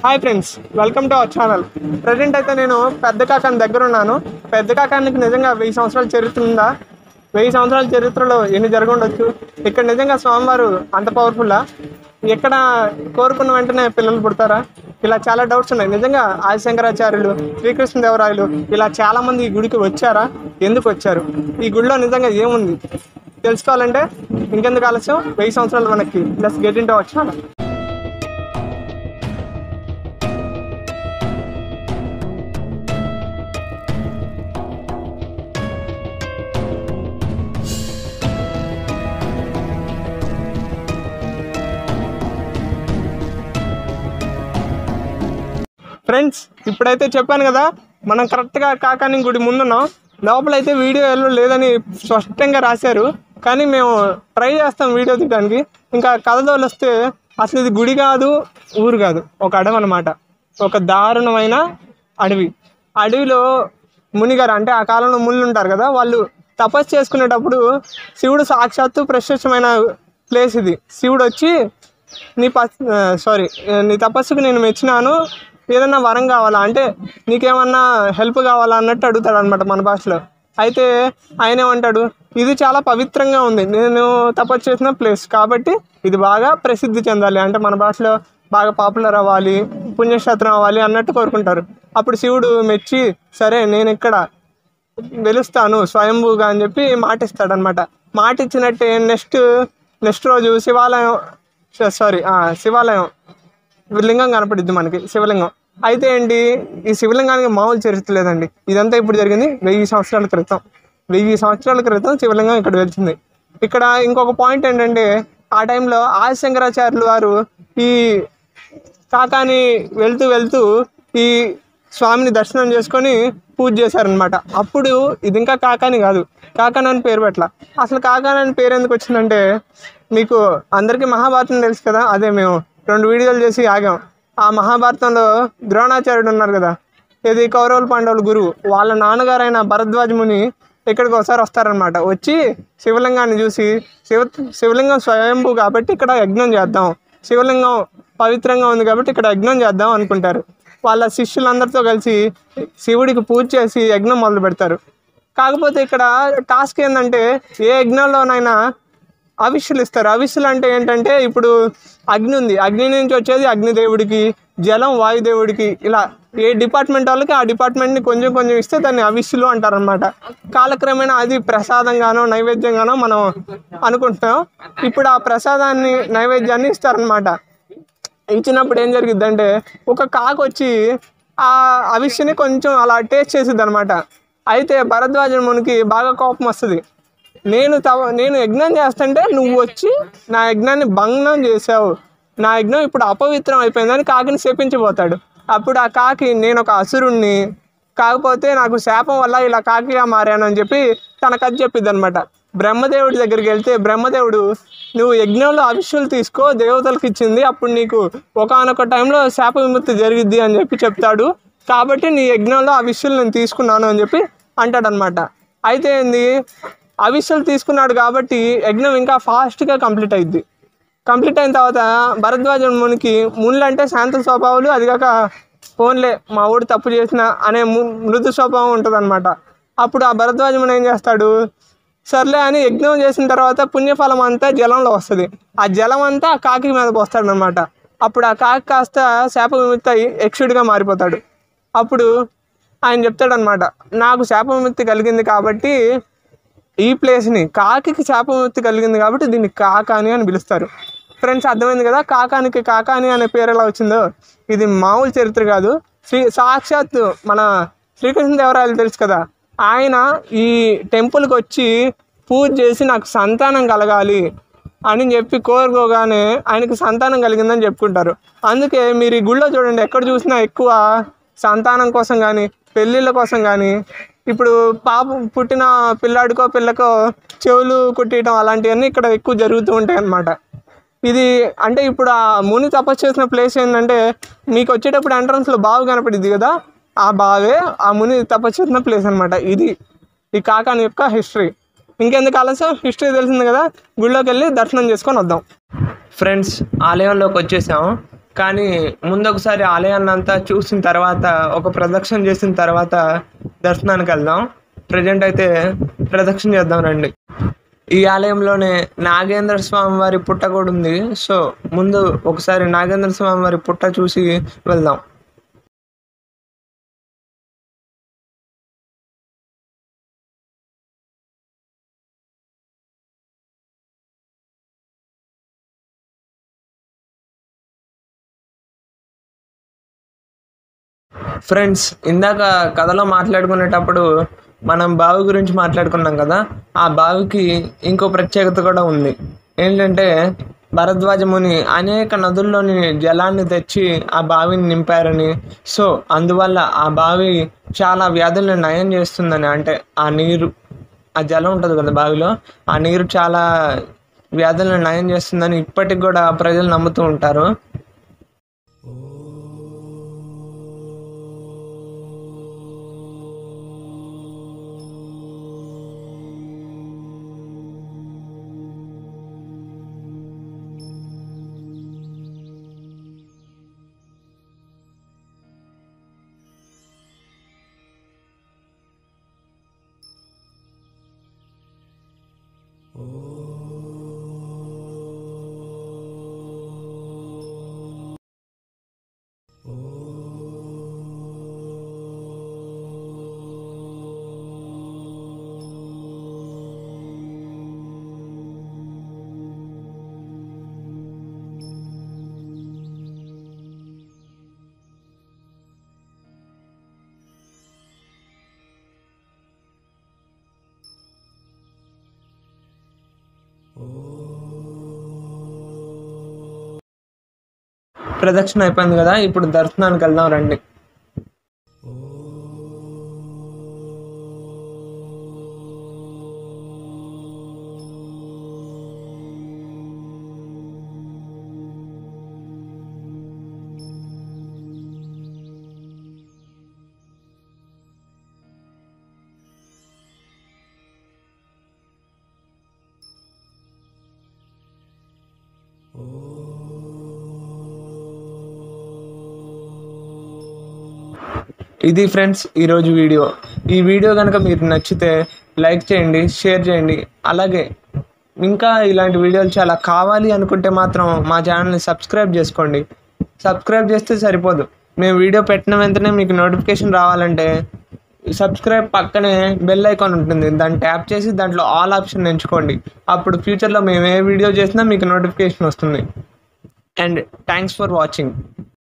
hi friends welcome to our channel present అయితే నేను పెద్ద కాకాని దగ్గర ఉన్నాను పెద్ద కాకానికి నిజంగా వెయ్యి సంవత్సరాల చరిత్ర ఉందా వెయ్యి సంవత్సరాల చరిత్రలో ఎన్ని జరగండొచ్చు ఇక్కడ నిజంగా స్వామివారు అంత పవర్ఫుల్లా ఎక్కడ కోరుకున్న వెంటనే పిల్లలు పుడతారా ఇలా చాలా డౌట్స్ ఉన్నాయి నిజంగా ఆదిశంకరాచార్యులు శ్రీకృష్ణదేవరాయలు ఇలా చాలా మంది ఈ గుడికి వచ్చారా ఎందుకు వచ్చారు ఈ గుడిలో నిజంగా ఏముంది తెలుసుకోవాలంటే ఇంకెందుకు ఆలస్యం వెయ్యి సంవత్సరాలు మనకి ప్లస్ గెట్ ఇంటూ వచ్చా ఫ్రెండ్స్ ఇప్పుడైతే చెప్పాను కదా మనం కరెక్ట్గా కాకాని గుడి ముందున్నాం లోపలైతే వీడియో ఎల్లో లేదని స్పష్టంగా రాశారు కానీ మేము ట్రై చేస్తాం వీడియో తీయడానికి ఇంకా కథదోలు వస్తే అసలు ఇది గుడి కాదు ఊరు కాదు ఒక అడవి అనమాట ఒక దారుణమైన అడవి అడవిలో మునిగారు అంటే ఆ కాలంలో ముళ్ళు ఉంటారు కదా వాళ్ళు తపస్సు చేసుకునేటప్పుడు శివుడు సాక్షాత్తు ప్రత్యక్షమైన ప్లేస్ ఇది శివుడు వచ్చి నీ పస్ సారీ నీ తపస్సుకు నేను మెచ్చినాను ఏదన్నా వరం కావాలా అంటే నీకేమన్నా హెల్ప్ కావాలా అన్నట్టు అడుగుతాడు అనమాట మన భాషలో అయితే ఆయన ఏమంటాడు ఇది చాలా పవిత్రంగా ఉంది నేను తపస్సు చేసిన ప్లేస్ కాబట్టి ఇది బాగా ప్రసిద్ధి చెందాలి అంటే మన భాషలో బాగా పాపులర్ అవ్వాలి పుణ్యక్షేత్రం అవ్వాలి అన్నట్టు కోరుకుంటారు అప్పుడు శివుడు మెచ్చి సరే నేను ఇక్కడ వెలుస్తాను స్వయంభూగా అని చెప్పి మాట ఇస్తాడనమాట మాట ఇచ్చినట్టే నెక్స్ట్ నెక్స్ట్ రోజు శివాలయం సారీ శివాలయం లింగం కనపడిద్ది మనకి శివలింగం అయితే ఏంటి ఈ శివలింగానికి మామూలు చరిత్ర లేదండి ఇదంతా ఇప్పుడు జరిగింది వెయ్యి సంవత్సరాల క్రితం వెయ్యి సంవత్సరాల క్రితం శివలింగం ఇక్కడ వెళ్తుంది ఇక్కడ ఇంకొక పాయింట్ ఏంటంటే ఆ టైంలో ఆదిశంకరాచార్యులు వారు ఈ కాకాని వెళ్తూ వెళ్తూ ఈ స్వామిని దర్శనం చేసుకొని పూజ చేశారనమాట అప్పుడు ఇది ఇంకా కాకాని కాదు కాకాని అని పేరు పెట్టల అసలు కాకాని అని పేరు ఎందుకు వచ్చిందంటే మీకు అందరికీ మహాభారతం తెలుసు కదా అదే మేము రెండు వీడియోలు చేసి ఆగాం ఆ మహాభారతంలో ద్రోణాచార్యుడు ఉన్నారు కదా ఇది కౌరవుల పాండవుల గురువు వాళ్ళ నాన్నగారైన భరద్వాజ ముని ఇక్కడికి ఒకసారి వస్తారనమాట వచ్చి శివలింగాన్ని చూసి శివ శివలింగం స్వయంభూ కాబట్టి ఇక్కడ యజ్ఞం చేద్దాం శివలింగం పవిత్రంగా ఉంది కాబట్టి ఇక్కడ యజ్ఞం చేద్దాం అనుకుంటారు వాళ్ళ శిష్యులందరితో కలిసి శివుడికి పూజ చేసి యజ్ఞం మొదలు పెడతారు కాకపోతే ఇక్కడ టాస్క్ ఏంటంటే ఏ యజ్ఞంలోనైనా అవిష్యులు ఇస్తారు అవిష్యులు అంటే ఏంటంటే ఇప్పుడు అగ్ని ఉంది అగ్ని నుంచి వచ్చేది అగ్నిదేవుడికి జలం వాయుదేవుడికి ఇలా ఏ డిపార్ట్మెంట్ వాళ్ళకి ఆ డిపార్ట్మెంట్ని కొంచెం కొంచెం ఇస్తే దాన్ని అవిష్యులు అంటారనమాట కాలక్రమేణా అది ప్రసాదంగానో నైవేద్యంగానో మనం అనుకుంటున్నాం ఇప్పుడు ఆ ప్రసాదాన్ని నైవేద్యాన్ని ఇస్తారనమాట ఇచ్చినప్పుడు ఏం జరిగిద్దంటే ఒక కాకు వచ్చి ఆ అవిష్యని కొంచెం అలా టేస్ట్ చేసిద్ది అనమాట అయితే భరద్వాజ మునికి బాగా కోపం వస్తుంది నేను తవ నేను యజ్ఞం చేస్తుంటే నువ్వు వచ్చి నా యజ్ఞాన్ని భంగం చేసావు నా యజ్ఞం ఇప్పుడు అపవిత్రం అయిపోయిందని కాకిని శపించిపోతాడు అప్పుడు ఆ కాకి నేను ఒక అసురుణ్ణి కాకపోతే నాకు శాపం వల్ల ఇలా కాకిగా మారాను అని చెప్పి తన కథ చెప్పిద్ది అనమాట బ్రహ్మదేవుడి దగ్గరికి వెళ్తే బ్రహ్మదేవుడు నువ్వు యజ్ఞంలో అవిష్యులు తీసుకో దేవతలకు ఇచ్చింది అప్పుడు నీకు ఒకనొక టైంలో శాప విముక్తి జరిగిద్ది అని చెప్పి చెప్తాడు కాబట్టి నీ యజ్ఞంలో అవిష్యులు నేను తీసుకున్నాను అని చెప్పి అంటాడనమాట అయితే ఏంది అవిష్యులు తీసుకున్నాడు కాబట్టి యజ్ఞం ఇంకా ఫాస్ట్గా కంప్లీట్ అయింది కంప్లీట్ అయిన తర్వాత భరద్వాజ మునికి ముళ్ళు అంటే శాంత స్వభావాలు అది కాక ఫోన్లే మా ఊడు తప్పు చేసిన అనే ము- మృదు స్వభావం ఉంటుంది అప్పుడు ఆ భరద్వాజ ముని ఏం చేస్తాడు సర్లే అని యజ్ఞం చేసిన తర్వాత పుణ్యఫలం అంతా జలంలో వస్తుంది ఆ జలం అంతా ఆ కాకి మీద పోస్తాడు అనమాట అప్పుడు ఆ కాకి కాస్త శాప విముక్తి అయి యక్షుడిగా మారిపోతాడు అప్పుడు ఆయన చెప్తాడనమాట నాకు శాప విముక్తి కలిగింది కాబట్టి ఈ ప్లేస్ని కాకికి శాప విముక్తి కలిగింది కాబట్టి దీన్ని కాకాని అని పిలుస్తారు ఫ్రెండ్స్ అర్థమైంది కదా కాకానికి కాకాని అనే పేరు ఎలా వచ్చిందో ఇది మామూలు చరిత్ర కాదు శ్రీ సాక్షాత్ మన శ్రీకృష్ణదేవరాయలు తెలుసు కదా ఆయన ఈ టెంపుల్కి వచ్చి పూజ చేసి నాకు సంతానం కలగాలి అని చెప్పి కోరుకోగానే ఆయనకి సంతానం కలిగిందని చెప్పుకుంటారు అందుకే మీరు ఈ గుళ్ళో చూడండి ఎక్కడ చూసినా ఎక్కువ సంతానం కోసం కానీ పెళ్ళిళ్ళ కోసం కానీ ఇప్పుడు పాప పుట్టిన పిల్లాడికో పిల్లకో చెవులు కుట్టియటం అలాంటివన్నీ ఇక్కడ ఎక్కువ జరుగుతూ ఉంటాయి అన్నమాట ఇది అంటే ఇప్పుడు ఆ ముని తపస్సు చేసిన ప్లేస్ ఏంటంటే మీకు వచ్చేటప్పుడు ఎంట్రన్స్లో బావి కనపడిద్ది కదా ఆ బావే ఆ ముని తపస్సు చేసిన ప్లేస్ అనమాట ఇది ఈ కాకాని యొక్క హిస్టరీ ఇంకెందుకు ఆలస్యం హిస్టరీ తెలిసింది కదా గుళ్ళోకి వెళ్ళి దర్శనం చేసుకొని వద్దాం ఫ్రెండ్స్ ఆలయంలోకి వచ్చేసాం కానీ ముందు ఒకసారి ఆలయాన్ని అంతా చూసిన తర్వాత ఒక ప్రదక్షిణ చేసిన తర్వాత దర్శనానికి వెళ్దాం ప్రజెంట్ అయితే ప్రదక్షిణ చేద్దాం రండి ఈ ఆలయంలోనే నాగేంద్ర స్వామి వారి పుట్ట కూడా ఉంది సో ముందు ఒకసారి నాగేంద్ర స్వామి వారి పుట్ట చూసి వెళ్దాం ఫ్రెండ్స్ ఇందాక కథలో మాట్లాడుకునేటప్పుడు మనం బావి గురించి మాట్లాడుకున్నాం కదా ఆ బావికి ఇంకో ప్రత్యేకత కూడా ఉంది ఏంటంటే భరద్వాజ ముని అనేక నదుల్లోని జలాన్ని తెచ్చి ఆ బావిని నింపారని సో అందువల్ల ఆ బావి చాలా వ్యాధులను నయం చేస్తుందని అంటే ఆ నీరు ఆ జలం ఉంటుంది కదా బావిలో ఆ నీరు చాలా వ్యాధులను నయం చేస్తుందని ఇప్పటికి కూడా ప్రజలు నమ్ముతూ ఉంటారు ప్రదక్షిణ అయిపోయింది కదా ఇప్పుడు దర్శనానికి వెళ్దాం రండి ఇది ఫ్రెండ్స్ ఈరోజు వీడియో ఈ వీడియో కనుక మీకు నచ్చితే లైక్ చేయండి షేర్ చేయండి అలాగే ఇంకా ఇలాంటి వీడియోలు చాలా కావాలి అనుకుంటే మాత్రం మా ఛానల్ని సబ్స్క్రైబ్ చేసుకోండి సబ్స్క్రైబ్ చేస్తే సరిపోదు మేము వీడియో పెట్టిన వెంటనే మీకు నోటిఫికేషన్ రావాలంటే సబ్స్క్రైబ్ పక్కనే బెల్ ఐకాన్ ఉంటుంది దాన్ని ట్యాప్ చేసి దాంట్లో ఆల్ ఆప్షన్ ఎంచుకోండి అప్పుడు ఫ్యూచర్లో మేము ఏ వీడియో చేసినా మీకు నోటిఫికేషన్ వస్తుంది అండ్ థ్యాంక్స్ ఫర్ వాచింగ్